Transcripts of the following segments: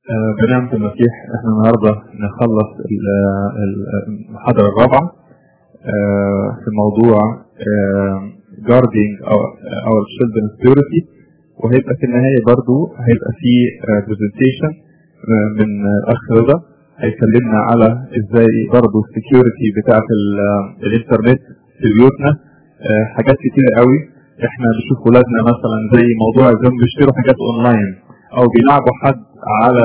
بنعمة المسيح احنا النهاردة نخلص المحاضرة الرابعة في موضوع guarding our children's purity وهيبقى في النهاية برضو هيبقى في presentation من أخ رضا هيكلمنا على ازاي برضو السكيورتي بتاعة الانترنت في بيوتنا حاجات كتير قوي احنا بنشوف ولادنا مثلا زي موضوع ازاي بيشتروا حاجات اونلاين او بيلعبوا حد على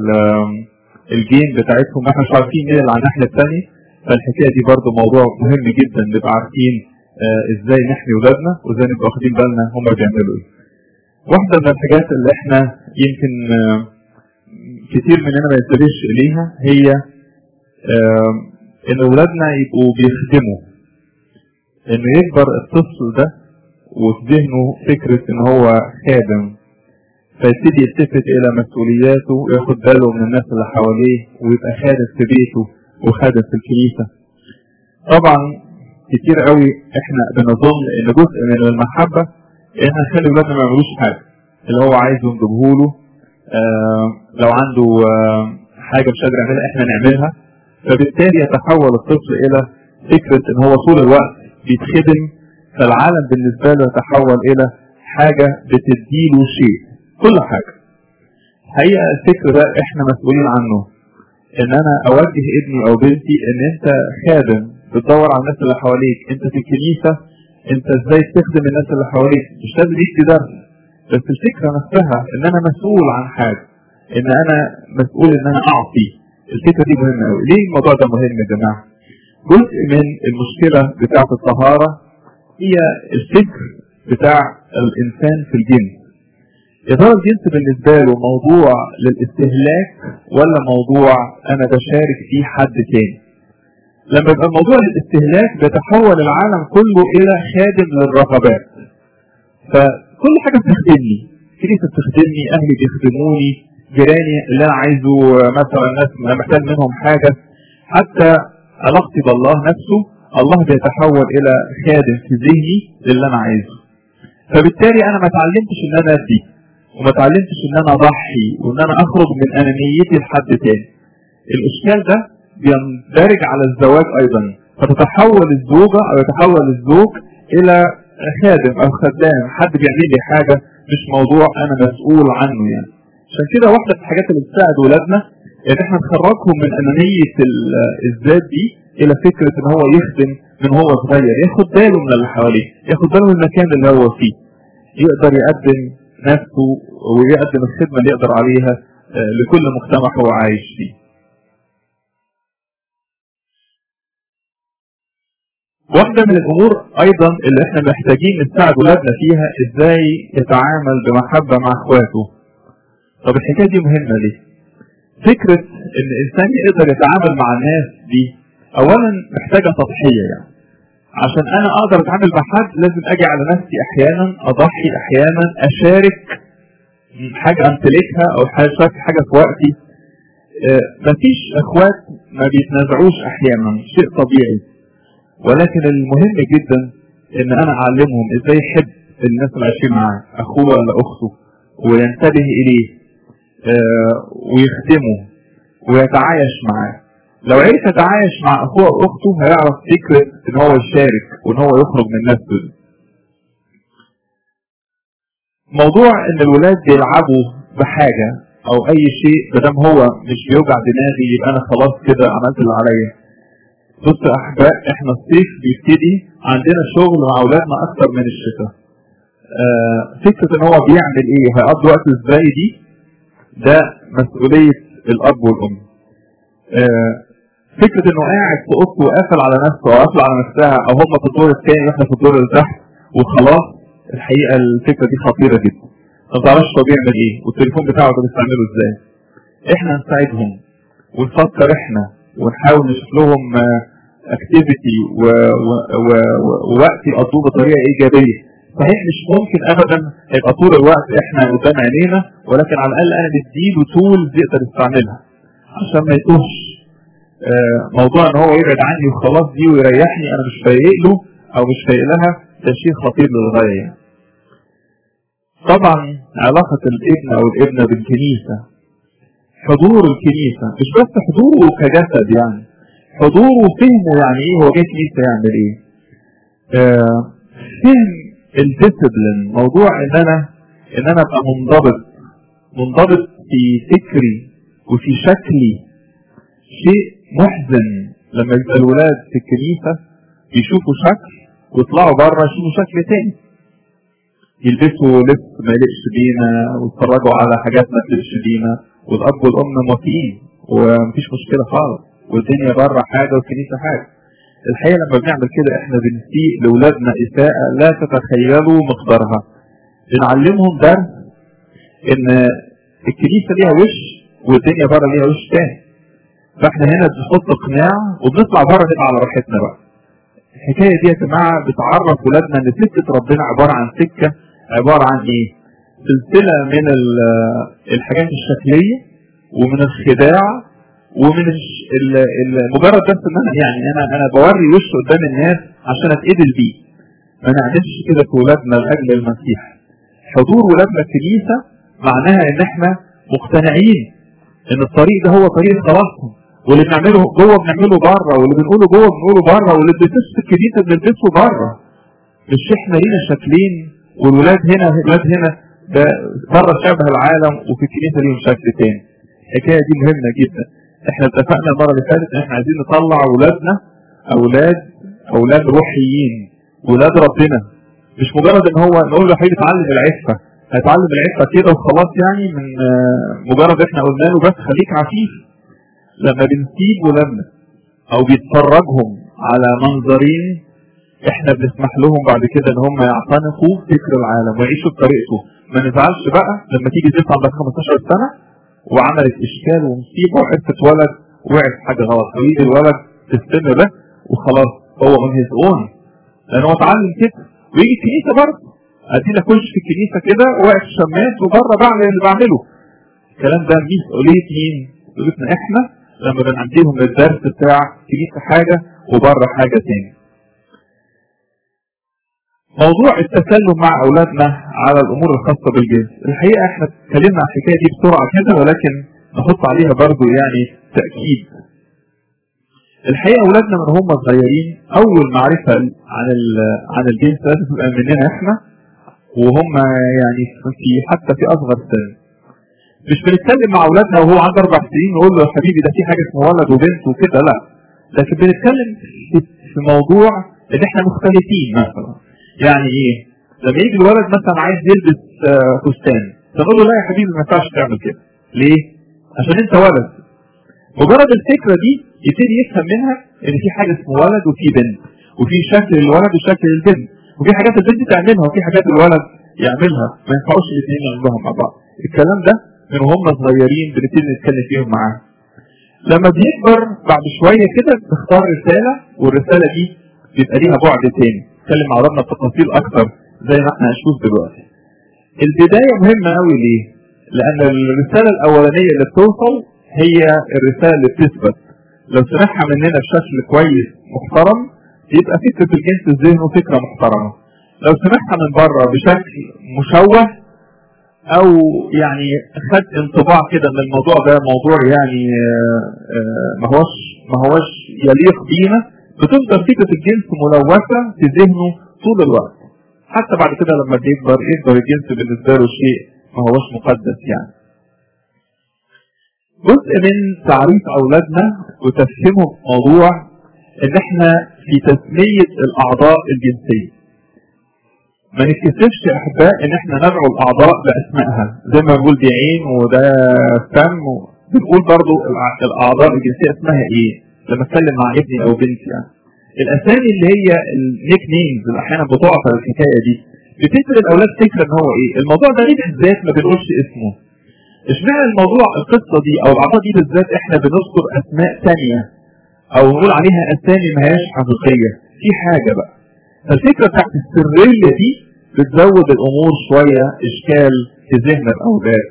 الجيم بتاعتهم احنا مش عارفين ايه اللي على الناحيه الثانيه فالحكايه دي برضو موضوع مهم جدا نبقى عارفين اه ازاي نحمي ولادنا وازاي نبقى واخدين بالنا هم بيعملوا ايه. واحده من الحاجات اللي احنا يمكن اه كتير مننا ما ينتبهش اليها هي اه ان ولادنا يبقوا بيخدموا انه يكبر الطفل ده وفي ذهنه فكره ان هو خادم فيبتدي يلتفت الى مسؤولياته وياخد باله من الناس اللي حواليه ويبقى خادم في بيته وخادم في الكنيسة طبعا كتير قوي احنا بنظن ان جزء من المحبة ان نخلي ولادنا ما يعملوش حاجة اللي هو عايزه نجيبه له آه لو عنده آه حاجة مش قادر يعملها احنا نعملها فبالتالي يتحول الطفل الى فكرة ان هو طول الوقت بيتخدم فالعالم بالنسبة له يتحول الى حاجة بتديله شيء كل حاجة حقيقة الفكر ده احنا مسؤولين عنه ان انا اوجه ابني او بنتي ان انت خادم بتدور على الناس اللي حواليك انت في الكنيسة انت ازاي تخدم الناس اللي حواليك مش لازم يدي درس بس الفكرة نفسها ان انا مسؤول عن حاجة ان انا مسؤول ان انا اعطي الفكرة دي مهمة قوي ليه الموضوع ده مهم يا جماعة جزء من المشكلة بتاعة الطهارة هي الفكر بتاع الانسان في الجنس يا ترى الجنس بالنسبة له موضوع للاستهلاك ولا موضوع أنا بشارك فيه حد تاني؟ لما يبقى الموضوع للاستهلاك بيتحول العالم كله إلى خادم للرغبات. فكل حاجة بتخدمني، كنيسة بتخدمني، أهلي بيخدموني، جيراني اللي أنا عايزه مثلا ناس أنا محتاج منهم حاجة، حتى علاقتي بالله نفسه الله بيتحول إلى خادم في ذهني للي أنا عايزه. فبالتالي أنا ما اتعلمتش إن أنا أدي، وما اتعلمتش ان انا اضحي وان انا اخرج من انانيتي لحد تاني الاشكال ده بيندرج على الزواج ايضا فتتحول الزوجة او يتحول الزوج الى خادم او خدام حد بيعمل لي حاجة مش موضوع انا مسؤول عنه يعني عشان كده واحدة من الحاجات اللي بتساعد ولادنا ان احنا نخرجهم من انانية الذات دي الى فكرة ان هو يخدم من هو صغير ياخد باله من اللي حواليه ياخد باله من المكان اللي هو فيه يقدر يقدم نفسه ويقدم الخدمة اللي يقدر عليها لكل مجتمع هو عايش فيه واحدة من الأمور أيضا اللي احنا محتاجين نساعد ولادنا فيها ازاي يتعامل بمحبة مع اخواته طب الحكاية دي مهمة ليه؟ فكرة ان الانسان يقدر يتعامل مع الناس دي اولا محتاجة تضحية يعني عشان انا اقدر اتعامل مع حد لازم اجي على نفسي احيانا اضحي احيانا اشارك حاجة امتلكها او حاجة حاجة في وقتي اه مفيش اخوات ما بيتنازعوش احيانا شيء طبيعي ولكن المهم جدا ان انا اعلمهم ازاي يحب الناس اللي عايشين معاه اخوه ولا اخته وينتبه اليه اه ويخدمه ويتعايش معاه لو عرف يتعايش مع اخوه واخته هيعرف فكرة ان هو يشارك وان هو يخرج من نفسه موضوع ان الولاد بيلعبوا بحاجة او اي شيء مادام هو مش بيوجع دماغي يبقى انا خلاص كده عملت اللي عليا بص يا احباء احنا الصيف بيبتدي عندنا شغل مع اولادنا اكتر من الشتاء آه فكرة ان هو بيعمل ايه هيقضي وقت ازاي دي ده مسؤولية الاب والام آه فكرة انه قاعد في اوضته وقافل على نفسه او قافل على نفسها او هم في الدور الثاني واحنا في الدور اللي تحت وخلاص الحقيقة الفكرة دي خطيرة جدا ما تعرفش هو بيعمل ايه والتليفون بتاعه ده بيستعمله ازاي احنا نساعدهم ونفكر احنا ونحاول نشوف لهم اكتيفيتي ووقت يقضوه بطريقة ايجابية صحيح مش ممكن ابدا يبقى طول الوقت احنا قدام عينينا ولكن على الاقل انا بديله تولز يقدر يستعملها عشان ما يتوهش موضوع ان هو يبعد عني وخلاص دي ويريحني انا مش فايق له او مش فايق لها ده شيء خطير للغايه يعني. طبعا علاقة الابن او الابنة بالكنيسة حضور الكنيسة مش بس حضوره كجسد يعني حضوره وفهمه يعني ايه هو جاي كنيسة يعمل ايه آه فهم الديسبلين موضوع ان انا ان انا ابقى منضبط منضبط في فكري وفي شكلي شيء محزن لما يبقى الولاد في الكنيسة بيشوفوا شكل ويطلعوا بره يشوفوا شكل تاني يلبسوا لبس ما يليقش بينا ويتفرجوا على حاجات ما تليقش بينا والاب والام موافقين ومفيش مشكله خالص والدنيا بره حاجه والكنيسه حاجه الحقيقه لما بنعمل كده احنا بنسيء لاولادنا اساءه لا تتخيلوا مقدارها بنعلمهم درس ان الكنيسه ليها وش والدنيا بره ليها وش تاني فاحنا هنا بنحط قناع وبنطلع بره نبقى على راحتنا بقى الحكايه دي يا جماعه بتعرف ولادنا ان سكه ربنا عباره عن سكه عباره عن ايه؟ سلسله من الحاجات الشكليه ومن الخداع ومن ال ال مجرد بس ان انا يعني انا انا بوري وش قدام الناس عشان اتقبل بيه ما نعملش كده في ولادنا لاجل المسيح حضور ولادنا الكنيسه معناها ان احنا مقتنعين ان الطريق ده هو طريق خلاصهم واللي بنعمله جوه بنعمله بره واللي بنقوله جوه بنقوله بره واللي بنلبسه في الكنيسه بنلبسه بره مش احنا لينا شكلين والولاد هنا والولاد هنا ده بره شبه العالم وفي الكنيسه ليهم شكل تاني الحكايه دي مهمه جدا احنا اتفقنا المره اللي فاتت ان احنا عايزين نطلع اولادنا اولاد اولاد روحيين ولاد ربنا مش مجرد ان هو نقول له حبيبي اتعلم العفه هيتعلم العفه كده وخلاص يعني من مجرد احنا قلنا له بس خليك عفيف لما بنسيب ولادنا او بيتفرجهم على منظرين احنا بنسمح لهم بعد كده ان هم يعتنقوا فكر العالم ويعيشوا بطريقته ما نزعلش بقى لما تيجي تبقى عندك 15 سنه وعملت اشكال ومصيبه وعرفت ولد وقعت حاجه غلط او يجي الولد في السن ده وخلاص هو من هيز اون لان هو اتعلم كده ويجي الكنيسه برضه ادينا اخش في الكنيسه كده واقف شماس وبره بعمل اللي بعمله الكلام ده مسؤوليه مين؟ مسؤوليتنا احنا لما بنعديهم الدرس بتاع كنيسه حاجه وبره حاجه تاني. موضوع التكلم مع اولادنا على الامور الخاصه بالجنس، الحقيقه احنا اتكلمنا عن الحكايه دي بسرعه كده ولكن نحط عليها برضه يعني تاكيد. الحقيقه اولادنا من هم صغيرين اول معرفه عن عن الجنس لازم تبقى مننا احنا وهم يعني في حتى في اصغر سن. مش بنتكلم مع اولادنا وهو عنده اربع سنين نقول له يا حبيبي ده في حاجه اسمها ولد وبنت وكده لا لكن بنتكلم في موضوع ان احنا مختلفين مثلا يعني ايه؟ لما يجي الولد مثلا عايز يلبس فستان فنقول له لا يا حبيبي ما ينفعش تعمل كده ليه؟ عشان انت ولد مجرد الفكره دي يبتدي يفهم منها ان في حاجه اسمها ولد وفي بنت وفي شكل الولد وشكل البنت وفي حاجات البنت تعملها وفي حاجات الولد يعملها ما ينفعوش الاثنين يعملوها مع بعض الكلام ده من هم صغيرين بنبتدي نتكلم فيهم معاه لما بيكبر بعد شويه كده بتختار رساله والرساله دي بيبقى ليها بعد تاني نتكلم مع ربنا بتفاصيل اكتر زي ما احنا هنشوف دلوقتي البدايه مهمه قوي ليه؟ لان الرساله الاولانيه اللي بتوصل هي الرساله اللي بتثبت لو سمعها مننا بشكل كويس محترم يبقى فكره الجنس الذهن فكره محترمه لو سمعها من بره بشكل مشوه او يعني خد انطباع كده ان الموضوع ده موضوع يعني ما هوش ما هوش يليق بينا بتفضل فكره الجنس ملوثه في ذهنه طول الوقت حتى بعد كده لما بيكبر يكبر الجنس بالنسبه له شيء ما هوش مقدس يعني جزء من تعريف اولادنا وتفهيمهم موضوع ان احنا في تسميه الاعضاء الجنسيه ما نتكسفش يا احباء ان احنا ندعو الاعضاء باسمائها زي ما بنقول دي عين وده فم بنقول برضو الاعضاء الجنسيه اسمها ايه لما اتكلم مع ابني او بنتي يعني الاسامي اللي هي النيك نيمز اللي احيانا بتقع في الحكايه دي بتدي الاولاد فكره ان هو ايه الموضوع ده ليه بالذات ما بنقولش اسمه اشمعنى الموضوع القصه دي او الاعضاء دي بالذات احنا بنذكر اسماء ثانيه او نقول عليها اسامي ما هياش حقيقيه في حاجه بقى فالفكره بتاعت السريه دي بتزود الامور شويه اشكال في ذهن الاولاد.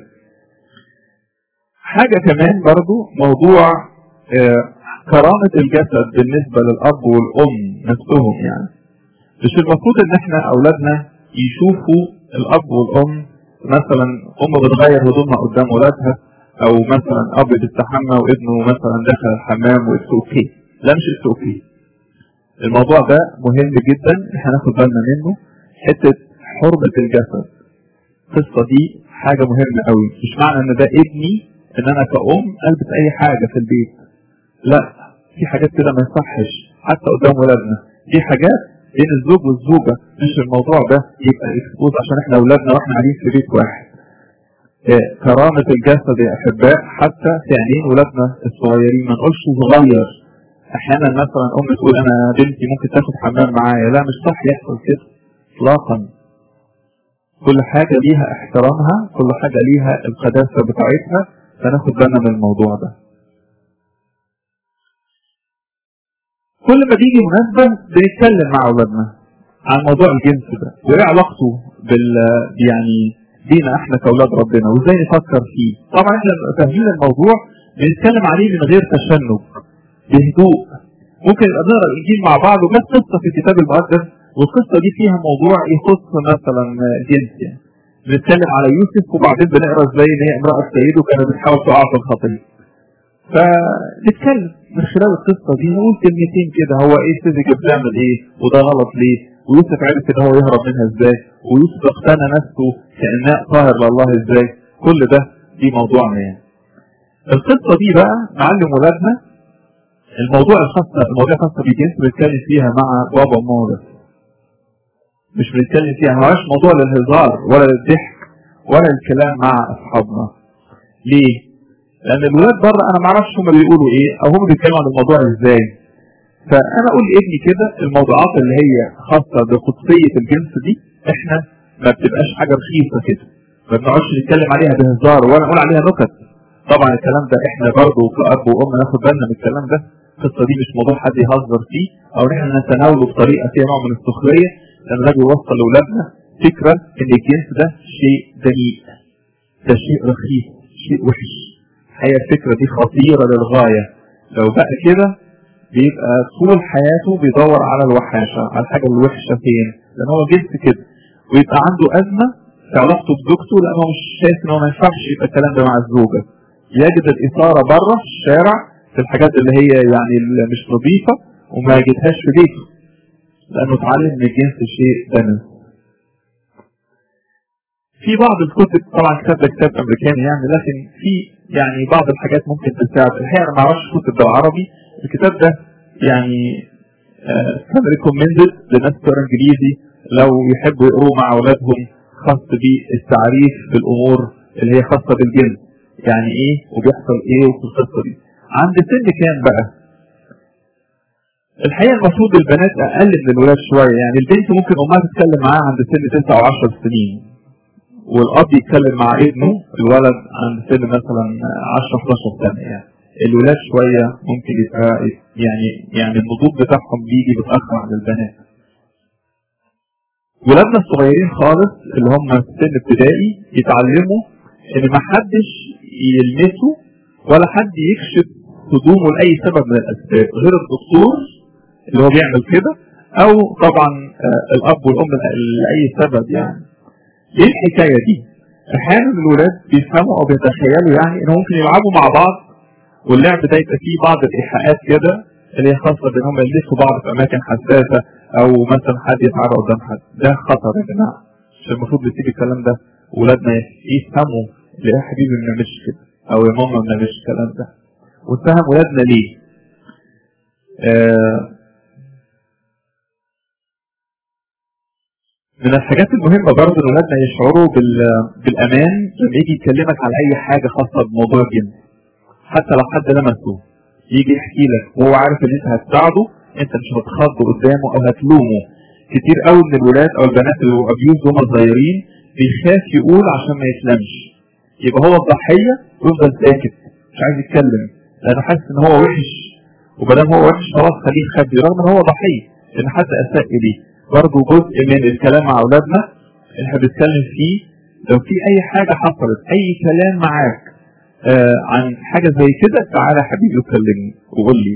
حاجه كمان برضو موضوع آه كرامه الجسد بالنسبه للاب والام نفسهم يعني. مش المفروض ان احنا اولادنا يشوفوا الاب والام مثلا ام بتغير هدومها قدام ولادها او مثلا اب بيستحمى وابنه مثلا دخل الحمام واتس اوكي لا مش اتس اوكي الموضوع ده مهم جدا احنا ناخد بالنا منه حته حرمه الجسد القصه دي حاجه مهمه قوي مش معنى ان ده ابني ان انا كأم البس اي حاجه في البيت لا في حاجات كده ما يصحش حتى قدام ولادنا في حاجات بين الزوج والزوجه مش الموضوع ده يبقى اكسبوز عشان احنا اولادنا واحنا قاعدين في بيت واحد إيه، كرامة الجسد يا أحباء حتى في عينين ولادنا الصغيرين ما نقولش صغير أحيانا مثلا أم تقول أنا بنتي ممكن تاخد حمام معايا لا مش صح يحصل كده إطلاقا كل حاجة ليها احترامها كل حاجة ليها القداسة بتاعتها فناخد بالنا من الموضوع ده كل ما بيجي مناسبة بنتكلم مع أولادنا عن موضوع الجنس ده وإيه علاقته بال يعني بينا احنا كأولاد ربنا وإزاي نفكر فيه طبعا احنا فاهمين الموضوع بنتكلم عليه من غير تشنج بهدوء ممكن نبقى نقرا الانجيل مع بعض وجت قصه في الكتاب المقدس والقصه دي فيها موضوع يخص مثلا جنس يعني بنتكلم على يوسف وبعدين بنقرا ازاي ان هي امراه سيد وكانت بتحاول تقع في الخطيه فنتكلم من خلال القصه دي نقول كلمتين كده هو ايه سيدك بتعمل ايه وده غلط ليه ويوسف عرف ان هو يهرب منها ازاي ويوسف اقتنى نفسه كاناء طاهر لله ازاي كل ده دي موضوعنا يعني القصه دي بقى نعلم ولادنا الموضوع الخاص المواضيع الخاصه بالجنس بنتكلم فيها مع بابا وماما بس مش بنتكلم فيها ما هوش موضوع للهزار ولا للضحك ولا الكلام مع اصحابنا ليه؟ لان الولاد بره انا ما اعرفش هم بيقولوا ايه او هم بيتكلموا عن الموضوع ازاي فانا اقول لابني كده الموضوعات اللي هي خاصه بقدسيه الجنس دي احنا ما بتبقاش حاجه رخيصه كده ما بنقعدش نتكلم عليها بهزار ولا نقول عليها نكت طبعا الكلام ده احنا برضه كأب وأم ناخد بالنا من الكلام ده القصة دي مش موضوع حد يهزر فيه أو إن احنا نتناوله بطريقة فيها نوع من السخرية لأن ده بيوصل لأولادنا فكرة إن الجنس ده شيء دنيء ده شيء رخيص شيء وحش هي الفكرة دي خطيرة للغاية لو بقى كده بيبقى طول حياته بيدور على الوحاشة على الحاجة الوحشة فين لأن هو جنس كده ويبقى عنده أزمة في علاقته بزوجته لأنه مش شايف إن هو ما ينفعش يبقى الكلام ده مع الزوجة يجد الإثارة بره في الشارع في الحاجات اللي هي يعني اللي مش نظيفة وما يجدهاش في بيته لأنه اتعلم من جنس شيء دنس في بعض الكتب طبعا كتاب ده كتاب أمريكاني يعني لكن في يعني بعض الحاجات ممكن تساعد الحقيقة أنا ما أعرفش كتب ده عربي الكتاب ده يعني كان ريكومندد لناس بتوع انجليزي لو يحبوا يقروه مع اولادهم خاص بالتعريف بالامور اللي هي خاصه بالجنس يعني ايه وبيحصل ايه وفي القصه دي عند سن كام بقى الحقيقه المفروض البنات اقل من الولاد شويه يعني البنت ممكن امها تتكلم معاها عند سن 9 او 10 سنين والاب يتكلم مع ابنه الولد عند سن مثلا 10 11 سنه يعني الولاد شويه ممكن يبقى يعني يعني النضوج بتاعهم بيجي متاخر عن البنات ولادنا الصغيرين خالص اللي هم في سن ابتدائي يتعلموا ان ما حدش يلمسه ولا حد يكشف هدومه لاي سبب من الاسباب غير الدكتور اللي هو بيعمل كده او طبعا آه الاب والام لاي سبب يعني ايه الحكايه دي؟ احيانا الولاد بيفهموا او بيتخيلوا يعني ان ممكن يلعبوا مع بعض واللعب ده يبقى فيه بعض الايحاءات كده اللي هي خاصه بان هم يلمسوا بعض في اماكن حساسه او مثلا حد يتعرى قدام حد ده خطر يا جماعه مش المفروض نسيب الكلام ده ولادنا يفهموا ليه يا حبيبي ما بنعملش كده او يا ماما ما بنعملش الكلام ده ونفهم ولادنا ليه آه من الحاجات المهمة برضه ان ولادنا يشعروا بالامان لما يجي يكلمك على اي حاجة خاصة بموضوع الجنس حتى لو حد لمسه يجي يحكي لك وهو عارف ان انت هتساعده انت مش هتخض قدامه او هتلومه كتير قوي من الولاد او البنات اللي هو ابيوز وهم صغيرين بيخاف يقول عشان ما يتلمش يبقى هو الضحية ويفضل ساكت مش عايز يتكلم لانه حاسس ان هو وحش وبدام هو وحش خلاص خليه يخبي رغم ان هو ضحية ان حد اساء اليه برضه جزء من الكلام مع اولادنا اللي احنا بنتكلم فيه لو في اي حاجة حصلت اي كلام معاك آه عن حاجة زي كده تعالى حبيبي كلمني وقول لي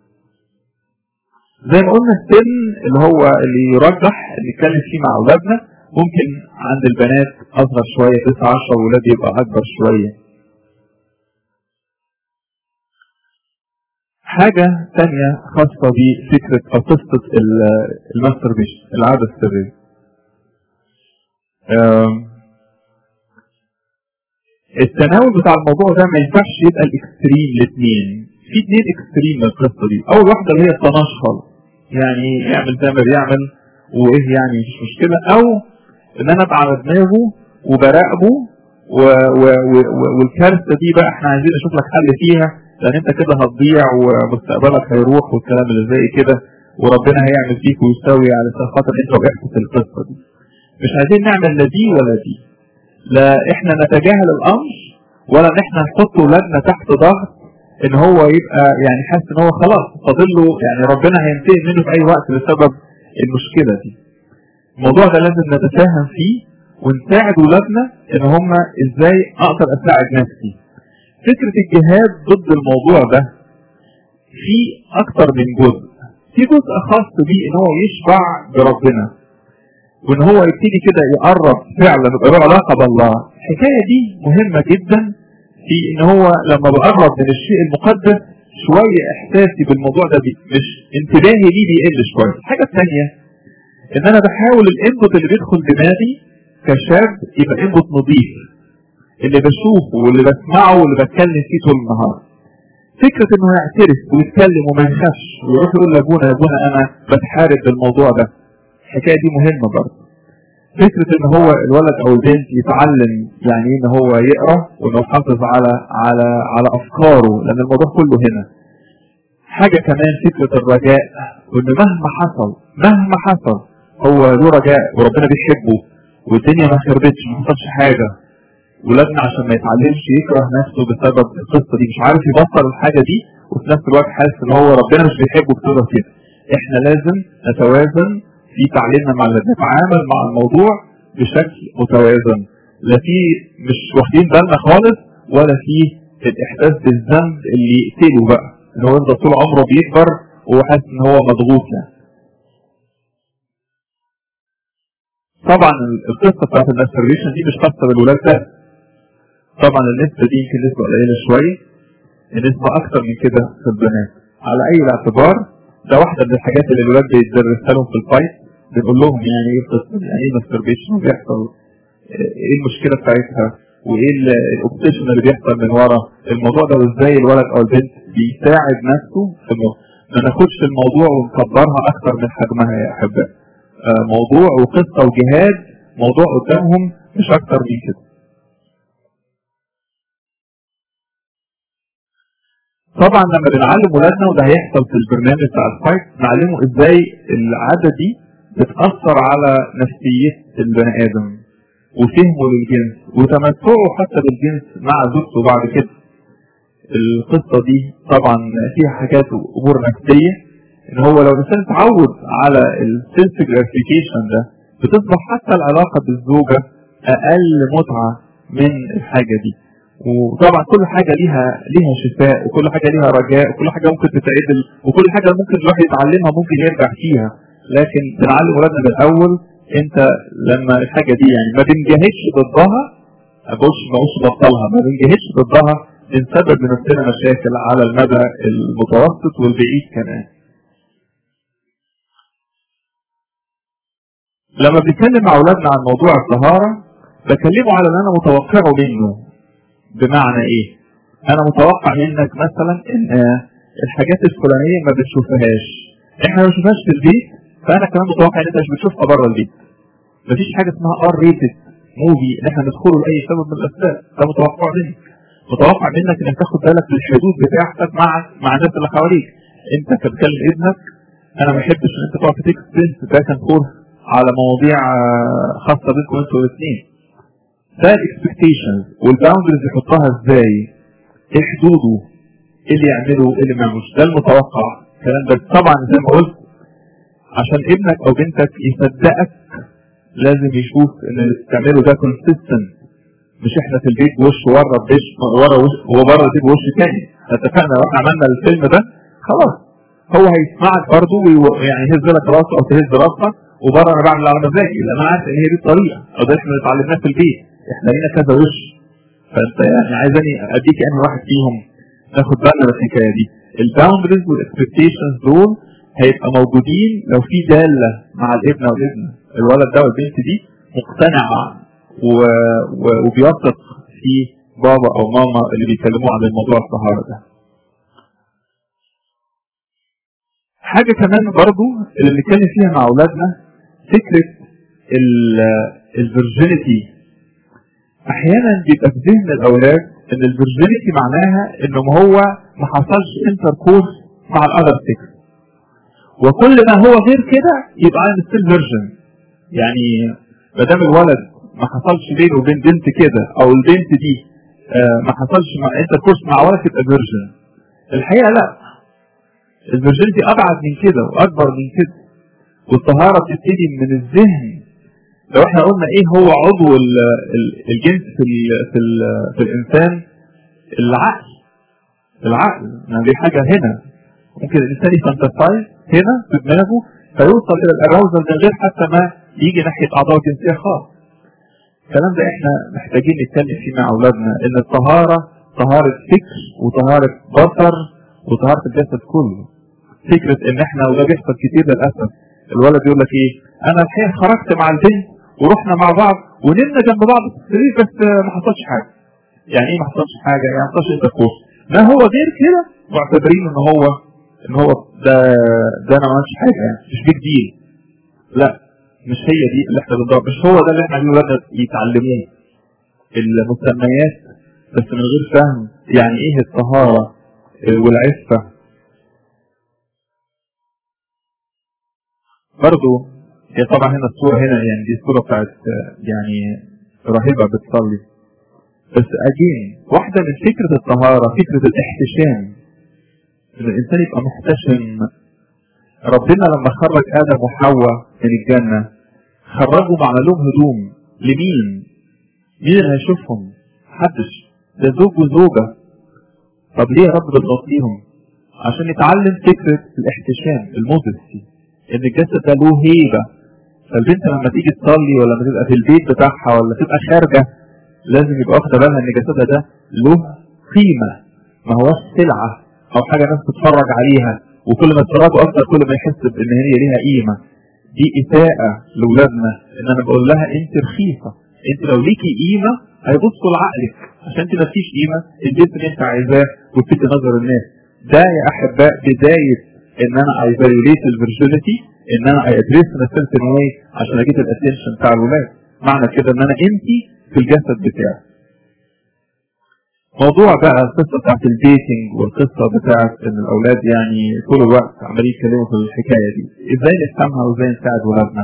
زي ما قلنا السن اللي هو اللي يرجح نتكلم فيه مع اولادنا ممكن عند البنات اصغر شوية 9 10 ولاد يبقى اكبر شوية حاجة تانية خاصة بفكرة أو قصة الماستربيشن العادة السرية. التناول بتاع الموضوع ده ما ينفعش يبقى الاكستريم الاثنين. في اثنين اكستريم من القصة دي، أول واحدة اللي هي الطناش خالص. يعني يعمل زي ما بيعمل وإيه يعني مش مشكلة، أو إن أنا أبقى على دماغه وبراقبه و... و... و... والكارثة دي بقى احنا عايزين نشوف لك حل فيها لان انت كده هتضيع ومستقبلك هيروح والكلام اللي زي كده وربنا هيعمل فيك ويساوي على خاطر انت وقعت في القصه دي. مش عايزين نعمل لا دي ولا دي. لا احنا نتجاهل الامر ولا ان احنا نحط ولادنا تحت ضغط ان هو يبقى يعني حاسس ان هو خلاص فاضل له يعني ربنا هينتقم منه في اي وقت بسبب المشكله دي. الموضوع ده لازم نتفاهم فيه ونساعد ولادنا ان هم ازاي اقدر اساعد نفسي. فكرة الجهاد ضد الموضوع ده في أكتر من جزء في جزء خاص بيه إن هو يشبع بربنا وإن هو يبتدي كده يقرب فعلا يبقى له علاقة بالله الحكاية دي مهمة جدا في إن هو لما بقرب من الشيء المقدس شوية إحساسي بالموضوع ده بي مش انتباهي ليه بيقل شوية الحاجة الثانية إن أنا بحاول الإنبوت اللي بيدخل دماغي كشاب يبقى إنبوت نظيف اللي بشوفه واللي بسمعه واللي بتكلم فيه طول النهار. فكرة انه يعترف ويتكلم وما يخافش ويروح يقول لابونا يا ابونا انا بتحارب بالموضوع ده. الحكاية دي مهمة برضه. فكرة ان هو الولد او البنت يتعلم يعني ان هو يقرا وانه يحافظ على على على افكاره لان الموضوع كله هنا. حاجة كمان فكرة الرجاء وان مهما حصل مهما حصل هو له رجاء وربنا بيحبه والدنيا ما خربتش ما حصلش حاجة ولادنا عشان ما يتعلمش يكره نفسه بسبب القصه دي مش عارف يبطل الحاجه دي وفي نفس الوقت حاسس ان هو ربنا مش بيحبه بسبب كده احنا لازم نتوازن في تعليمنا مع اللي نتعامل مع الموضوع بشكل متوازن لا في مش واخدين بالنا خالص ولا في الاحساس بالذنب اللي يقتله بقى ان هو يفضل طول عمره بيكبر وهو حاسس ان هو مضغوط يعني طبعا القصه بتاعت الماستربيشن دي مش خاصه بالولاد بس طبعا النسبة دي يمكن نسبة قليلة شوية النسبة أكتر من كده في البنات على أي اعتبار ده واحدة من الحاجات اللي الولاد بيتدرسها لهم في الفايت بنقول لهم يعني ايه قصة يعني ايه ماستربيشن وبيحصل ايه المشكلة بتاعتها وايه الاوبسيشن اللي بيحصل من ورا الموضوع ده وازاي الولد او البنت بيساعد نفسه في انه ما ناخدش الموضوع ونكبرها اكتر من حجمها يا احبائي آه موضوع وقصة وجهاد موضوع قدامهم مش اكتر من كده طبعا لما بنعلم ولادنا وده هيحصل في البرنامج بتاع الفايت نعلمه ازاي العاده دي بتاثر على نفسيه البني ادم وفهمه للجنس وتمتعه حتى بالجنس مع زوجته بعد كده. القصه دي طبعا فيها حاجات امور نفسيه ان هو لو الانسان اتعود على السيلف جراتيفيكيشن ده بتصبح حتى العلاقه بالزوجه اقل متعه من الحاجه دي. وطبعا كل حاجه ليها ليها شفاء وكل حاجه ليها رجاء وكل حاجه ممكن تتعدل وكل حاجه ممكن الواحد يتعلمها ممكن يرجع فيها لكن بنعلم ولادنا من الاول انت لما الحاجه دي يعني ما بنجاهدش ضدها ما بقولش ما بقولش بطلها ما بنجاهدش ضدها بنسبب لنفسنا مشاكل على المدى المتوسط والبعيد كمان. لما بنتكلم مع اولادنا عن موضوع الطهاره بكلمه على اللي انا متوقعه منه بمعنى ايه انا متوقع منك مثلا ان الحاجات الفلانيه ما بتشوفهاش احنا ما بنشوفهاش في البيت فانا كمان متوقع ان انت مش بتشوفها بره البيت مفيش حاجه اسمها ار ريتد موفي ان احنا ندخله لاي سبب من الاسباب ده متوقع منك متوقع منك انك تاخد بالك من الحدود بتاعتك مع مع الناس اللي حواليك انت كتكلم ابنك انا ما بحبش ان انت تقعد تكتب بنت ده كان كورس على مواضيع خاصه بينكم انتوا الاثنين ده الاكسبكتيشنز والباوندرز يحطها ازاي ايه حدوده ايه اللي يعمله ايه اللي ما يعملوش ده المتوقع الكلام ده طبعا زي ما قلت عشان ابنك او بنتك يصدقك لازم يشوف ان اللي بتعمله ده كونسيستنت مش احنا في البيت وش ورا بوش ورا وش وبره البيت وش تاني اتفقنا لو احنا عملنا الفيلم ده خلاص هو هيسمعك برضه يعني يهز لك راسه او تهز راسك وبره انا بعمل على مزاجي لان انا عارف ان هي دي الطريقه او ده احنا اتعلمناه في البيت احنا لينا كذا وش فانت يعني عايزاني اديك انهي واحد فيهم ناخد بالنا من الحكايه دي الباوندريز والاكسبكتيشنز دول هيبقى موجودين لو في داله مع الابن والابنه الولد ده والبنت دي مقتنع و... و... وبيثق في بابا او ماما اللي بيكلموا عن الموضوع الطهاره ده. حاجه كمان برضو اللي بنتكلم فيها مع اولادنا فكره الفيرجينيتي احيانا بيبقى في ذهن الاولاد ان الفيرجينيتي معناها انه هو ما حصلش انتر كورس مع الاذر سكس وكل ما هو غير كده يبقى انا ستيل فيرجن يعني ما دام الولد ما حصلش بينه وبين بنت كده او البنت دي آه ما حصلش مع انتر كورس مع ولد تبقى فيرجن الحقيقه لا الفيرجينيتي ابعد من كده واكبر من كده والطهاره بتبتدي من الذهن لو احنا قلنا ايه هو عضو الجنس في ال في ال في الانسان العقل العقل يعني دي حاجه هنا ممكن الانسان يفانتسايز هنا في دماغه فيوصل الى الاراوزل من غير حتى ما يجي ناحيه اعضاء جنسيه خالص الكلام ده احنا محتاجين نتكلم فيه مع اولادنا ان الطهاره طهاره فكر وطهاره بصر وطهاره الجسد كله فكره ان احنا وده بيحصل كتير للاسف الولد يقول لك ايه انا الحقيقه خرجت مع البنت ورحنا مع بعض ونمنا جنب بعض في السرير بس ما حصلش حاجه يعني ايه ما حصلش حاجه يعني ما حصلش انتركورس ما هو غير كده معتبرين ان هو ان هو ده ده انا ما عملتش حاجه يعني مش بيج ديل لا مش هي دي اللي احنا بنضرب مش هو ده اللي احنا عايزين ولادنا يتعلموه المسميات بس من غير فهم يعني ايه الطهاره والعفه برضو هي طبعا هنا الصورة هنا يعني دي الصورة بتاعت يعني راهبة بتصلي بس أجين واحدة من فكرة الطهارة فكرة الاحتشام إن الإنسان يبقى محتشم ربنا لما خرج آدم وحواء من الجنة خرجوا مع لهم هدوم لمين؟ مين اللي هيشوفهم؟ محدش ده زوج وزوجة طب ليه يا رب بتغطيهم؟ عشان يتعلم فكرة الاحتشام المودستي ان الجسد ده له هيبه فالبنت لما تيجي تصلي ولا لما تبقى في البيت بتاعها ولا تبقى خارجه لازم يبقى واخده بالها ان جسدها ده له قيمه ما هوش سلعه او حاجه الناس تتفرج عليها وكل ما تتفرجوا اكتر كل ما يحس بان هي ليها قيمه دي اساءه لاولادنا ان انا بقول لها انت رخيصه انت لو ليكي قيمه هيبصوا لعقلك عشان انت ما فيش قيمه البنت اللي انت عايزاه وتلفت نظر الناس ده يا احباء بدايه ان انا اي فاليوليت الفيرجينيتي ان انا اي ادريس ان سيرتن واي عشان اجيب الاتنشن بتاع الولاد معنى كده ان انا امتي في الجسد بتاعي موضوع بقى القصه بتاعت الديتنج والقصه بتاعت ان الاولاد يعني طول الوقت عمالين يتكلموا في الحكايه دي ازاي نفهمها وازاي نساعد ولادنا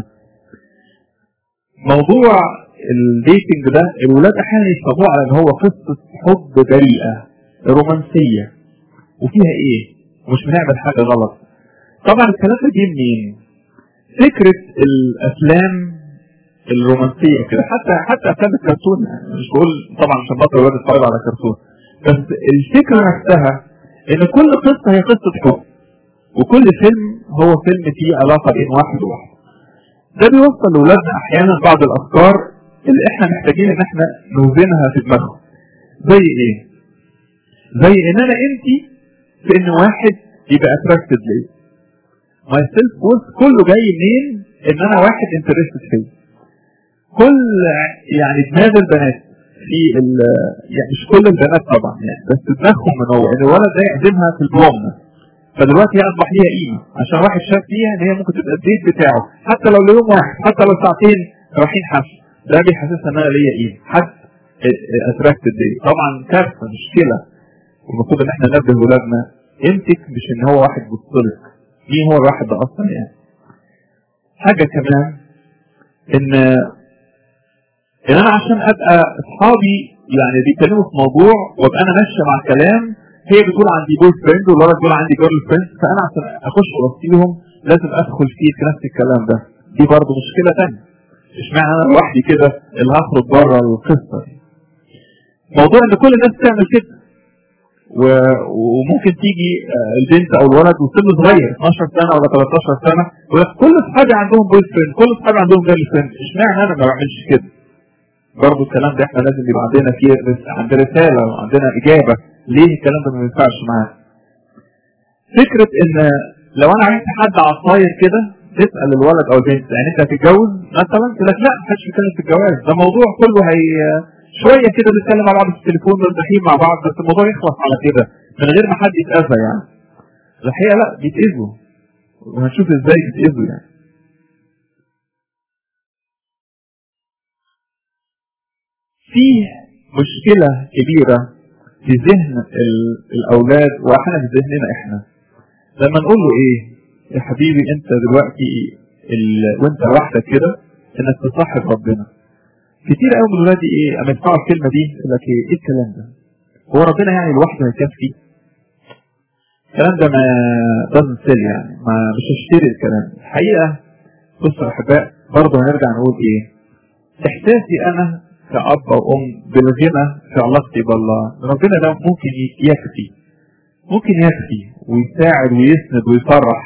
موضوع الديتنج ده الولاد احيانا يفهموه على ان هو قصه حب بريئه رومانسيه وفيها ايه مش بنعمل حاجه غلط طبعا الكلام ده جه منين؟ فكره الافلام الرومانسيه كده حتى حتى افلام الكرتون مش بقول طبعا عشان بطل الولاد يتفرجوا على كرتون بس الفكره نفسها ان كل قصه هي قصه حب وكل فيلم هو فيلم فيه علاقه بين واحد وواحد ده بيوصل لاولادنا احيانا بعض الافكار اللي احنا محتاجين ان احنا نوزنها في دماغهم زي ايه؟ زي ان انا انت في ان واحد يبقى اتراكتد ليا ماي سيلف وورث كله جاي منين ان انا واحد انترستد فيا كل يعني دماغ البنات في ال يعني مش كل البنات طبعا يعني بس دماغهم من هو ان الولد ده يعزمها في البروم فدلوقتي هي اصبح ليها قيمه عشان واحد شاف فيها ان هي ممكن تبقى الديت بتاعه حتى لو ليوم واحد حتى لو ساعتين رايحين حفل ده بيحسسها ان انا ليا قيمه حد اتراكتد ليا طبعا كارثه مشكله والمفروض ان احنا ننبه ولادنا امسك مش ان هو واحد بيتصلك مين هو الواحد ده اصلا يعني حاجة كمان ان ان انا عشان ابقى اصحابي يعني بيتكلموا في موضوع وابقى انا ماشيه مع الكلام هي بتقول عندي بوي فريند والولد بيقول عندي جيرل فريند فانا عشان اخش وسطيهم لازم ادخل فيه في نفس الكلام ده دي برضه مشكله ثانيه اشمعنى انا لوحدي كده اللي هخرج بره القصه دي موضوع ان كل الناس تعمل كده و... وممكن تيجي البنت او الولد وسن صغير 12 سنه ولا 13 سنه يقول لك كل اصحابي عندهم بوي فريند كل اصحابي عندهم جيرل فريند اشمعنى انا ما بعملش كده برضه الكلام ده احنا لازم يبقى عندنا فيه عندنا رساله وعندنا اجابه ليه الكلام ده ما ينفعش معانا فكره ان لو انا عايز حد عصاير كده تسال الولد او البنت يعني انت هتتجوز مثلا تقول لك لا محدش بيتكلم في الجواز ده موضوع كله هي شويه كده بنتكلم مع بعض في التليفون مرتاحين مع بعض بس الموضوع يخلص على كده من غير ما حد يتاذى يعني الحقيقه لا بيتاذوا وهنشوف ازاي بيتاذوا يعني فيه مشكلة كبيرة في ذهن الأولاد وأحيانا في ذهننا إحنا لما نقول له إيه يا حبيبي أنت دلوقتي ال... وأنت لوحدك كده إنك تصاحب ربنا كتير قوي من ولادي إيه أما يسمعوا الكلمة دي يقول لك إيه إيه الكلام ده؟ هو ربنا يعني لوحده هيكفي؟ الكلام ده ما doesn't sell يعني ما مش هشتري الكلام الحقيقة بصوا يا أحباء برضه هنرجع نقول إيه؟ إحساسي أنا كأب أو أم بالغنى في علاقتي بالله ربنا ده ممكن يكفي ممكن يكفي ويساعد ويسند ويفرح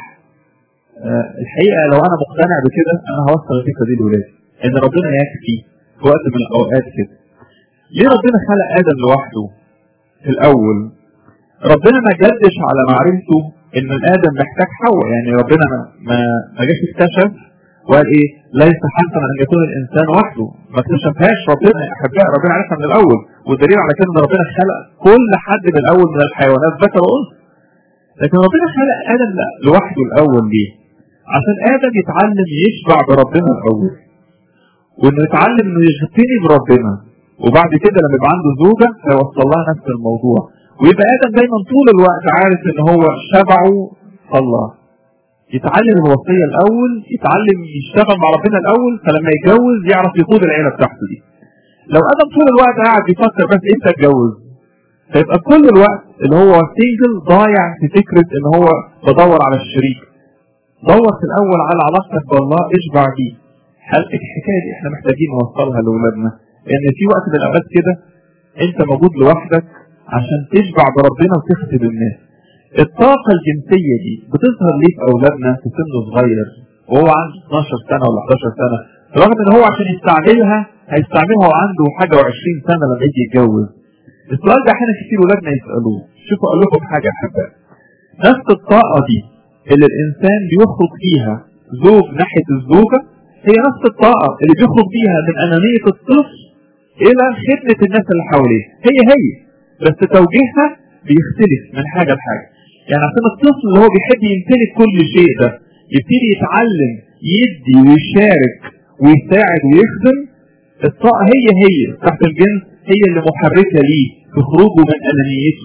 أه الحقيقة لو أنا مقتنع بكده أنا هوصل الفكرة دي لولادي إن ربنا يكفي في وقت من الأوقات كده ليه ربنا خلق آدم لوحده في الأول ربنا ما جدش على معرفته إن الآدم محتاج حواء يعني ربنا ما ما, ما جاش اكتشف وقال ايه ليس حسنا ان يكون الانسان وحده ما اكتشفهاش ربنا يا احباء ربنا عرفها من الاول والدليل على كده ان ربنا خلق كل حد من الاول من الحيوانات ذكر وانثى لكن ربنا خلق ادم لوحده الاول ليه؟ عشان ادم يتعلم يشبع بربنا الاول وانه يتعلم انه يغتني بربنا وبعد كده لما يبقى عنده زوجه هيوصل لها نفس الموضوع ويبقى ادم دايما طول الوقت عارف ان هو شبعه الله يتعلم الوصيه الاول يتعلم يشتغل مع ربنا الاول فلما يتجوز يعرف يقود العيله بتاعته دي لو ادم طول الوقت قاعد بيفكر بس امتى اتجوز فيبقى كل الوقت اللي هو سنجل ضايع في فكره ان هو بدور على الشريك دور في الاول على علاقتك بالله اشبع بيه هل الحكايه دي احنا محتاجين نوصلها لاولادنا ان في وقت من الاوقات كده انت موجود لوحدك عشان تشبع بربنا وتخدم الناس الطاقة الجنسية دي بتظهر ليه في أولادنا في سن صغير وهو عنده 12 سنة ولا 11 سنة رغم إن هو عشان يستعملها هيستعملها وعنده حاجة و20 سنة لما يجي يتجوز السؤال ده أحيانا كتير ولادنا يسألوه شوفوا أقول لكم حاجة يا أحباء نفس الطاقة دي اللي الإنسان بيخرج فيها زوج ناحية الزوجة هي نفس الطاقة اللي بيخرج فيها من أنانية الطفل إلى خدمة الناس اللي حواليه هي هي بس توجيهها بيختلف من حاجة لحاجة يعني عشان الطفل اللي هو بيحب يمتلك كل شيء ده يبتدي يتعلم يدي ويشارك ويساعد ويخدم الطاقة هي هي تحت الجنس هي اللي محركة ليه في خروجه من أنانيته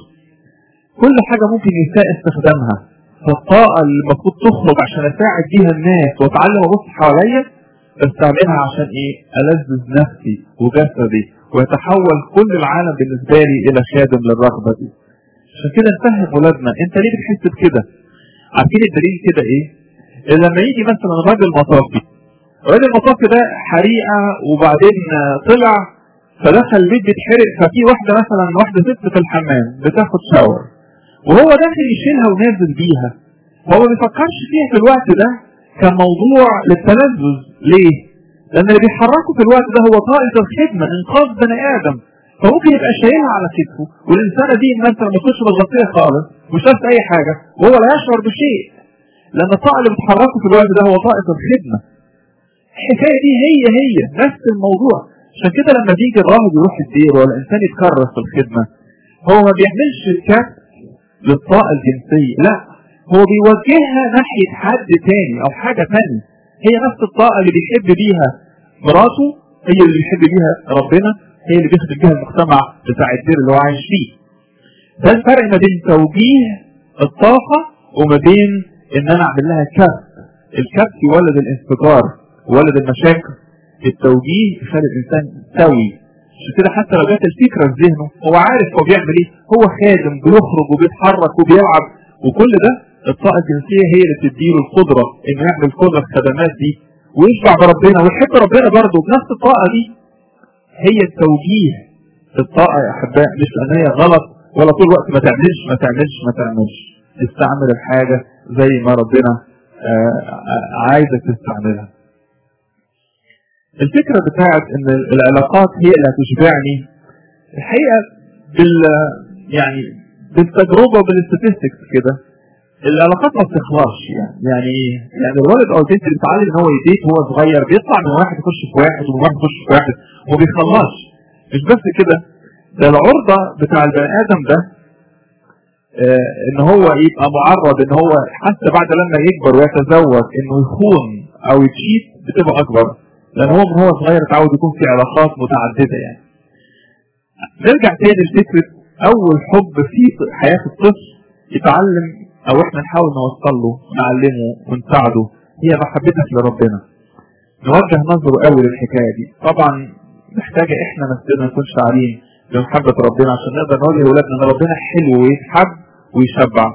كل حاجة ممكن يساء استخدامها فالطاقة اللي المفروض تخرج عشان أساعد بيها الناس وأتعلم أبص حواليا بستعملها عشان إيه ألذذ نفسي وجسدي ويتحول كل العالم بالنسبة لي إلى خادم للرغبة دي عشان كده نفهم ولادنا انت ليه بتحس بكده عارفين الدليل كده ايه لما يجي مثلا راجل مطافي الراجل المطافي ده حريقه وبعدين طلع فدخل البيت بيتحرق ففي واحده مثلا واحده ست في الحمام بتاخد شاور وهو داخل يشيلها ونازل بيها هو ما بيفكرش فيها في الوقت ده كان موضوع للتلذذ ليه؟ لان اللي بيحركه في الوقت ده هو طاقه الخدمه انقاذ بني ادم فممكن يبقى شايلها على كتفه والإنسانة دي مثلا ما تكونش متغطية خالص مش لابسة أي حاجة وهو لا يشعر بشيء لأن الطاقة اللي بتحركه في الوقت ده هو طاقة الخدمة الحكاية دي هي هي نفس الموضوع عشان كده لما بيجي الراهب يروح الدير ولا الإنسان يتكرس في الخدمة هو ما بيعملش الكف للطاقة الجنسية لا هو بيوجهها ناحية حد تاني أو حاجة تانية هي نفس الطاقة اللي بيحب بيها مراته هي اللي بيحب بيها ربنا هي اللي بيخدم بيها المجتمع بتاع الدير اللي هو عايش فيه. ده الفرق ما بين توجيه الطاقة وما بين ان انا اعمل لها كبت. الكبت يولد الانفجار يولد المشاكل. التوجيه يخلي الانسان سوي. عشان كده حتى لو جات الفكرة في ذهنه هو عارف هو بيعمل ايه، هو خادم بيخرج وبيتحرك وبيلعب وكل ده الطاقة الجنسية هي اللي بتديله القدرة انه يعمل كل الخدمات دي ويشبع بربنا ويحب ربنا برضه بنفس الطاقة دي هي التوجيه الطاقة يا أحباء مش لأن هي غلط ولا طول الوقت ما تعملش ما تعملش ما تعملش استعمل الحاجة زي ما ربنا عايزك تستعملها الفكرة بتاعت ان العلاقات هي اللي هتشبعني الحقيقة بال يعني بالتجربة وبالستاتستكس كده العلاقات ما بتخلصش يعني يعني ايه؟ يعني الولد او البنت اللي بيتعلم ان هو يديت وهو صغير بيطلع من واحد يخش في واحد ومن واحد يخش في واحد وما بيخلصش مش بس كده ده العرضة بتاع البني ادم ده آه ان هو يبقى معرض ان هو حتى بعد لما يكبر ويتزوج انه يخون او يتشيت بتبقى اكبر لان هو من هو صغير اتعود يكون في علاقات متعدده يعني. نرجع تاني لفكره اول حب في حياه الطفل يتعلم او احنا نحاول نوصل له نعلمه ونساعده هي محبتك لربنا. نوجه نظره قوي للحكايه دي، طبعا محتاجه احنا نفسنا نكون شاعرين بمحبه ربنا عشان نقدر نقول لاولادنا ان ربنا حلو ويتحب ويشبع.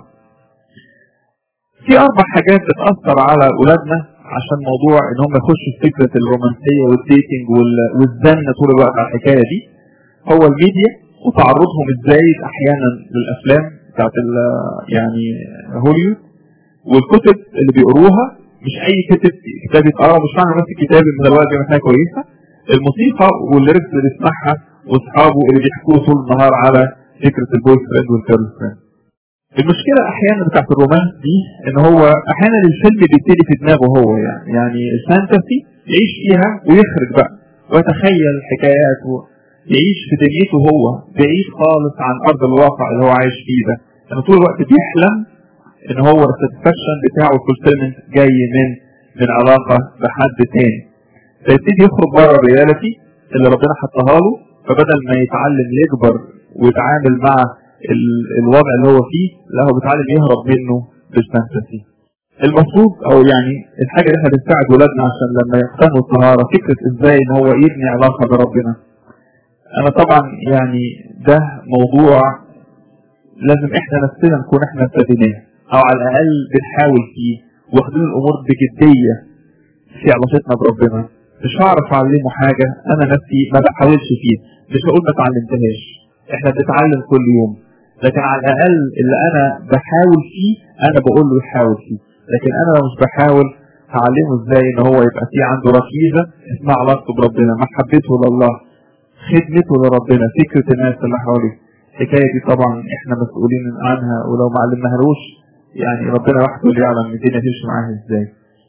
في اربع حاجات بتاثر على اولادنا عشان موضوع ان هم يخشوا في فكره الرومانسيه والديتنج والزن طول الوقت على الحكايه دي هو الميديا وتعرضهم ازاي احيانا للافلام بتاعت يعني هوليوود والكتب اللي بيقروها مش اي كتب كتاب يتقرا مش معنى بس الكتاب ان دلوقتي مثلا كويسه الموسيقى والليركس اللي بيسمعها واصحابه اللي بيحكوه طول النهار على فكره البوي فريند والجيرل فريند المشكلة أحيانا بتاعت الرومانس دي إن هو أحيانا الفيلم بيبتدي في دماغه هو يعني يعني الفانتسي يعيش فيها ويخرج بقى ويتخيل حكايات يعيش في دنيته هو بعيد خالص عن أرض الواقع اللي هو عايش فيه ده لأنه طول الوقت بيحلم إن هو الساتسفاكشن بتاعه الفولفيلمنت جاي من من علاقة بحد تاني فيبتدي يخرج بره الرياليتي اللي ربنا حطها له فبدل ما يتعلم يكبر ويتعامل مع الوضع اللي هو فيه لا هو بيتعلم يهرب منه بالفانتسي المفروض او يعني الحاجه اللي احنا بنساعد ولادنا عشان لما يقتنوا الطهاره فكره ازاي ان هو يبني علاقه بربنا انا طبعا يعني ده موضوع لازم احنا نفسنا نكون احنا ابتديناه او على الاقل بنحاول فيه واخدين الامور بجديه في علاقتنا بربنا مش هعرف اعلمه حاجه انا نفسي ما بحاولش فيه مش هقول ما اتعلمتهاش احنا بنتعلم كل يوم لكن على الاقل اللي انا بحاول فيه انا بقول له يحاول فيه لكن انا لو مش بحاول هعلمه ازاي ان هو يبقى فيه عنده ركيزه اسمها علاقته بربنا محبته لله خدمته لربنا فكره الناس اللي حواليه الحكايه دي طبعا احنا مسؤولين عنها ولو ما علمناهالوش يعني ربنا وحده اللي يعلم الدنيا تمشي معاها ازاي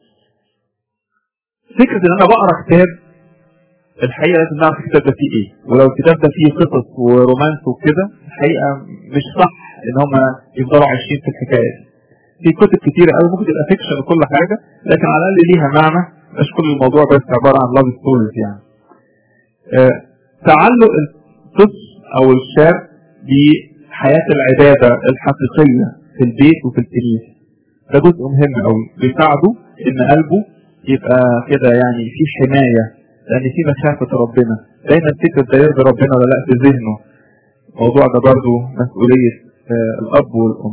فكره ان انا بقرا كتاب الحقيقه لازم نعرف الكتاب ده فيه ايه ولو الكتاب ده فيه قصص ورومانس وكده الحقيقه مش صح ان هم يفضلوا عايشين في الحكايه دي في كتب كتيره قوي ممكن تبقى فيكشن وكل حاجه لكن على الاقل ليها معنى مش كل الموضوع بس عباره عن لاف ستوريز يعني آه تعلق الطفل او الشاب بحياه العباده الحقيقيه في البيت وفي الكنيسه ده جزء مهم قوي بيساعده ان قلبه يبقى كده يعني في حمايه لان في مخافه ربنا دايما فكره ده يرضي ربنا ولا لا في ذهنه الموضوع ده برضه مسؤوليه آه الاب والام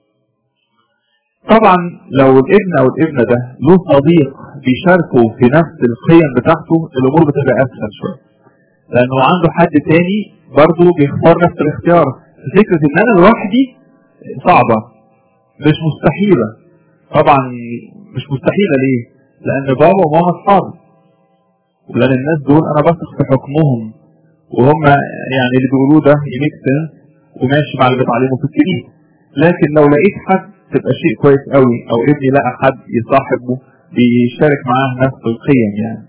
طبعا لو الابن او الابنه ده له صديق بيشاركه في نفس القيم بتاعته الامور بتبقى اسهل شويه لانه عنده حد تاني برضه بيختار نفس الاختيار فكره ان انا لوحدي صعبه مش مستحيله طبعا مش مستحيله ليه؟ لان بابا وماما اصحابي ولان الناس دول انا بثق في حكمهم وهم يعني اللي بيقولوه ده يميك سنس وماشي مع اللي بتعلمه في الكنيسه لكن لو لقيت حد تبقى شيء كويس قوي او ابني لقى حد يصاحبه بيشارك معاه نفس القيم يعني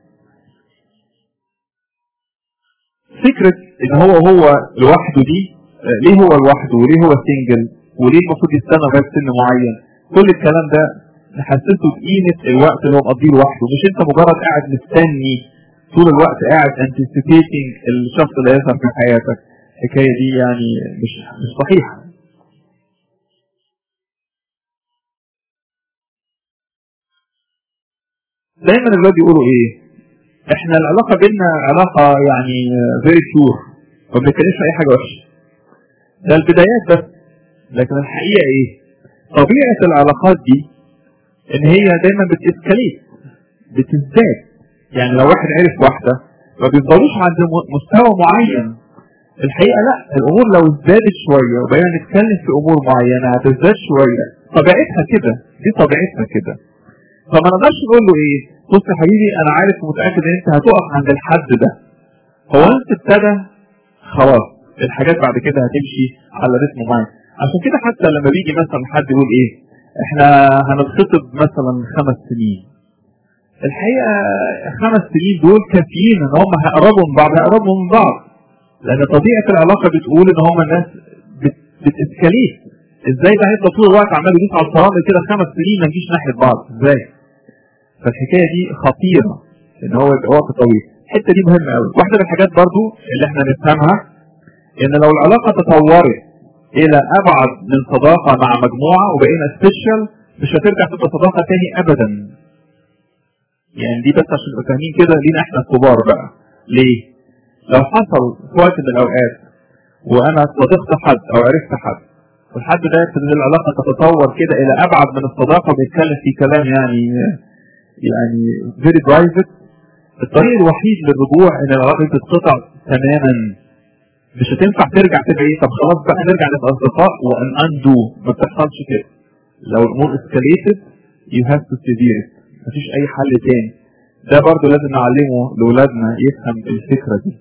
فكرة ان هو هو لوحده دي ليه هو لوحده وليه هو سنجل وليه المفروض يستنى لغايه سن معين كل الكلام ده نحسسه بقيمة الوقت اللي هو مقضيه لوحده مش انت مجرد قاعد مستني طول الوقت قاعد anticipating الشخص اللي هيظهر في حياتك الحكاية دي يعني مش مش صحيحة دايما الولاد يقولوا ايه احنا العلاقة بيننا علاقة يعني very pure ما بنتكلمش في اي حاجة وحشة ده البدايات بس لكن الحقيقة ايه طبيعة العلاقات دي ان هي دايما بتسكليت بتزداد يعني لو واحد عرف واحدة ما بيفضلوش عند مستوى معين الحقيقة لا الامور لو ازدادت شوية وبقينا نتكلم في امور معينة هتزداد شوية طبيعتها كده دي طبيعتها كده فما نقدرش نقول له ايه بص يا حبيبي انا عارف ومتاكد ان انت هتقف عند الحد ده هو انت ابتدى خلاص الحاجات بعد كده هتمشي على رتم معين عشان كده حتى لما بيجي مثلا حد يقول ايه احنا هنتخطب مثلا خمس سنين الحقيقه خمس سنين دول كافيين ان هم هيقربوا من بعض هيقربوا من بعض لان طبيعه العلاقه بتقول ان هم الناس بتسكاليت ازاي ده هيفضل طول الوقت عمال يدوس على الفرامل كده خمس سنين ما نجيش ناحيه بعض ازاي؟ فالحكايه دي خطيره ان هو يبقى وقت طويل الحته دي مهمه قوي واحده من الحاجات برضو اللي احنا نفهمها ان لو العلاقه تطورت الى ابعد من صداقه مع مجموعه وبقينا سبيشال مش هترجع تبقى صداقه تاني ابدا يعني دي بس عشان نبقى فاهمين كده لينا احنا الكبار بقى ليه؟ لو حصل في وقت من الاوقات وانا صادقت حد او عرفت حد والحد ده ان العلاقه تتطور كده الى ابعد من الصداقه بيتكلم في كلام يعني يعني فيري برايفت الطريق الوحيد للرجوع ان العلاقه دي تتقطع تماما مش هتنفع ترجع تبقى ايه طب خلاص بقى نرجع نبقى اصدقاء وان اندو ما بتحصلش كده لو الامور اسكاليتد يو هاف تو سيفير مفيش اي حل تاني ده برضو لازم نعلمه لاولادنا يفهم الفكره دي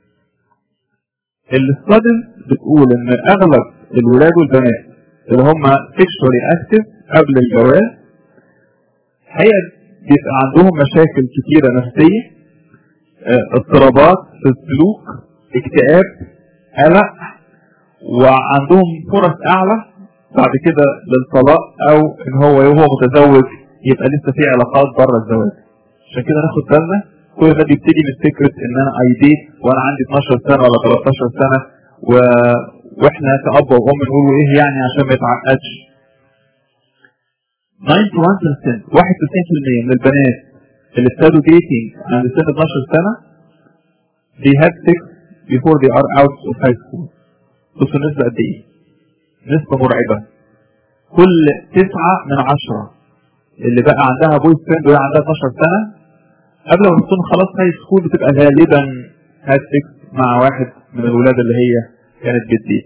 الاستادز بتقول ان اغلب الولاد والبنات اللي هم سيكشوالي اكتف قبل الجواز الحقيقه بيبقى عندهم مشاكل كتيره نفسيه اضطرابات في السلوك اكتئاب قلق وعندهم فرص اعلى بعد كده للطلاق او ان هو وهو متزوج يبقى لسه في علاقات بره الزواج عشان كده ناخد بالنا كل ده بيبتدي من فكره ان انا اي ديت وانا عندي 12 سنه ولا 13 سنه و... واحنا كاب وام نقول ايه يعني عشان ما يتعقدش 91% 91% من البنات اللي ابتدوا ديتنج عند سن 12 سنه they have sex before they are out of high school بصوا النسبة قد ايه؟ نسبة مرعبة كل تسعة من عشرة اللي بقى عندها بوي فريند وهي عندها 12 سنة قبل ما تكون خلاص هاي سكول بتبقى غالبا هاد سكس مع واحد من الولاد اللي هي كانت بتديت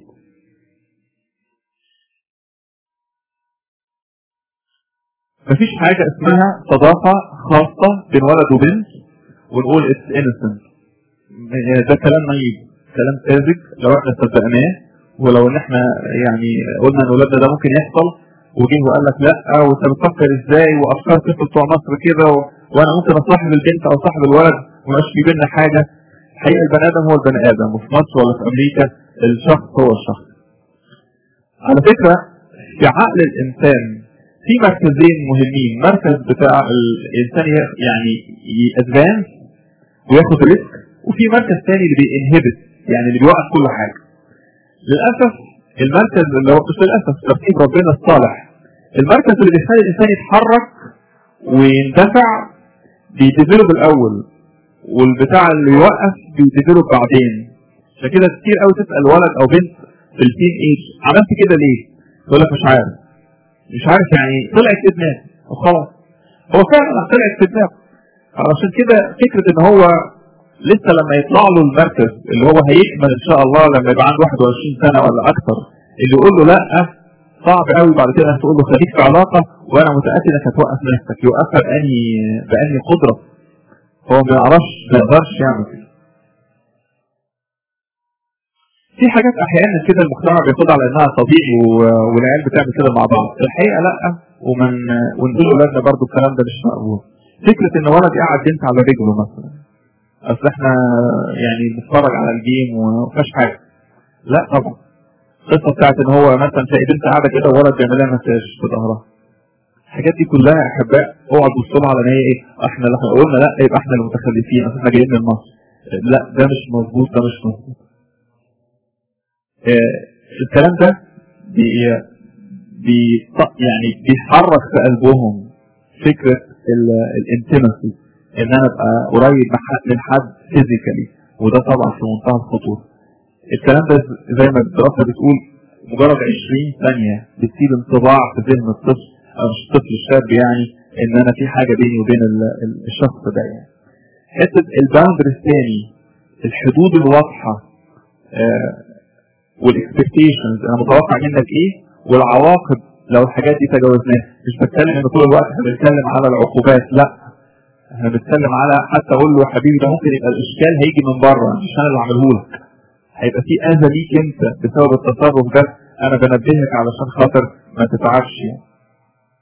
مفيش حاجة اسمها صداقة خاصة بين ولد وبنت ونقول اتس innocent ده كلام نايب كلام ساذج لو احنا صدقناه ولو ان احنا يعني قلنا ان ولادنا ده ممكن يحصل وجه وقال لك لا وانت بتفكر ازاي وافكار طفل بتوع مصر كده و... وانا ممكن اصاحب البنت او صاحب الولد ومش في بينا حاجه الحقيقه البني ادم هو البني ادم وفي مصر ولا في امريكا الشخص هو الشخص. على فكره في عقل الانسان في مركزين مهمين مركز بتاع الانسان يعني يادفانس وياخد ريسك وفي مركز ثاني اللي بينهبت يعني اللي بيوقف كل حاجه. للاسف المركز اللي هو مش للاسف ترتيب ربنا الصالح المركز اللي بيخلي الانسان يتحرك ويندفع بيديفلوب الاول والبتاع اللي يوقف بيديفلوب بعدين عشان كده كتير قوي تسال ولد او بنت في التين ايج عملت كده ليه؟ يقول لك مش عارف مش عارف يعني طلعت في دماغي وخلاص هو فعلا طلعت في دماغه علشان كده فكره ان هو لسه لما يطلع له المركز اللي هو هيكمل ان شاء الله لما يبقى عنده 21 سنه ولا اكثر اللي يقول له لا صعب قوي بعد كده تقول له خليك في علاقه وانا متاكد انك هتوقف نفسك يوقفها باني باني قدره هو ما يعرفش ما يقدرش يعمل كده في حاجات احيانا كده المجتمع بياخدها على انها طبيعي والعيال بتعمل كده مع بعض الحقيقه لا ومن ونقول لاولادنا برضو الكلام ده مش مقبول فكره ان ولد يقعد بنت على رجله مثلا اصل احنا يعني بنتفرج على الجيم ومفيش حاجه لا طبعا القصه بتاعت ان هو مثلا تلاقي بنت قاعده كده وولد بيعمل لها مساج في ظهرها الحاجات دي كلها يا احباء اوعى تبص لها على ان هي ايه احنا لو قلنا لا يبقى احنا المتخلفين اصل احنا جايين من مصر لا ده مش مظبوط ده مش مظبوط آه الكلام ده بي بي يعني بيحرك في قلبهم فكره الانتمسي ان انا ابقى قريب من حد فيزيكالي وده طبعا في منتهى الخطوره الكلام ده زي ما الدراسه بتقول مجرد 20 ثانيه بتسيب انطباع في ذهن الطفل او مش الطفل الشاب يعني ان انا في حاجه بيني وبين الشخص ده يعني حته الباوندرز الثاني الحدود الواضحه آه والاكسبكتيشنز انا متوقع منك ايه والعواقب لو الحاجات دي تجاوزناها مش بتكلم ان طول الوقت احنا بنتكلم على العقوبات لا احنا بنتكلم على حتى اقول له يا حبيبي ده ممكن يبقى الاشكال هيجي من بره مش انا اللي عامله لك هيبقى في اذى ليك انت بسبب التصرف ده انا بنبهك علشان خاطر ما تتعبش يعني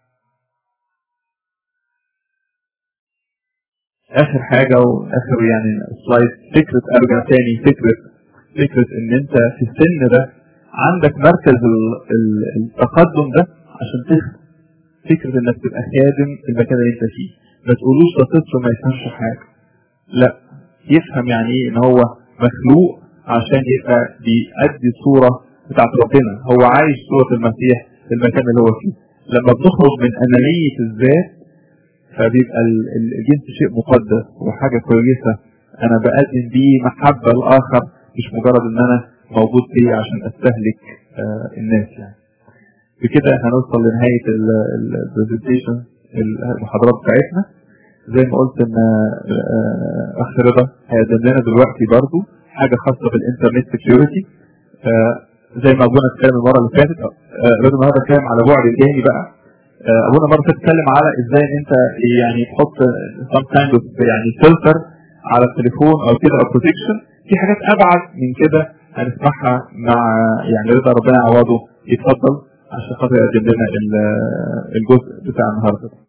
اخر حاجة واخر يعني سلايد فكرة ارجع تاني فكرة فكرة ان انت في السن ده عندك مركز ال- ال- التقدم ده عشان تخدم فكرة انك تبقى خادم في المكان اللي انت فيه ما تقولوش ده طفل ما يفهمش حاجة لا يفهم يعني ايه ان هو مخلوق عشان يبقى بيأدي صورة بتاعت ربنا هو عايش صورة المسيح في المكان اللي هو فيه لما بنخرج من أنانية الذات فبيبقى ال- ال- الجنس شيء مقدس وحاجة كويسة أنا بقدم بيه محبة الآخر مش مجرد إن أنا موجود فيه عشان أستهلك آه، الناس يعني بكده هنوصل لنهاية البرزنتيشن المحاضرات بتاعتنا زي ما قلت ان آه، اخ رضا هيقدم لنا دلوقتي برضو حاجه خاصه بالانترنت سكيورتي زي ما ابونا اتكلم المره اللي فاتت آه، رضا النهارده اتكلم على بعد تاني بقى آه، ابونا مره فاتت اتكلم على ازاي ان انت يعني تحط some kind of يعني فلتر على التليفون او كده او بروتكشن في حاجات ابعد من كده هنسمعها مع يعني رضا ربنا يعوضه يتفضل عشان خاطر يقدم لنا ال- الجزء بتاع النهارده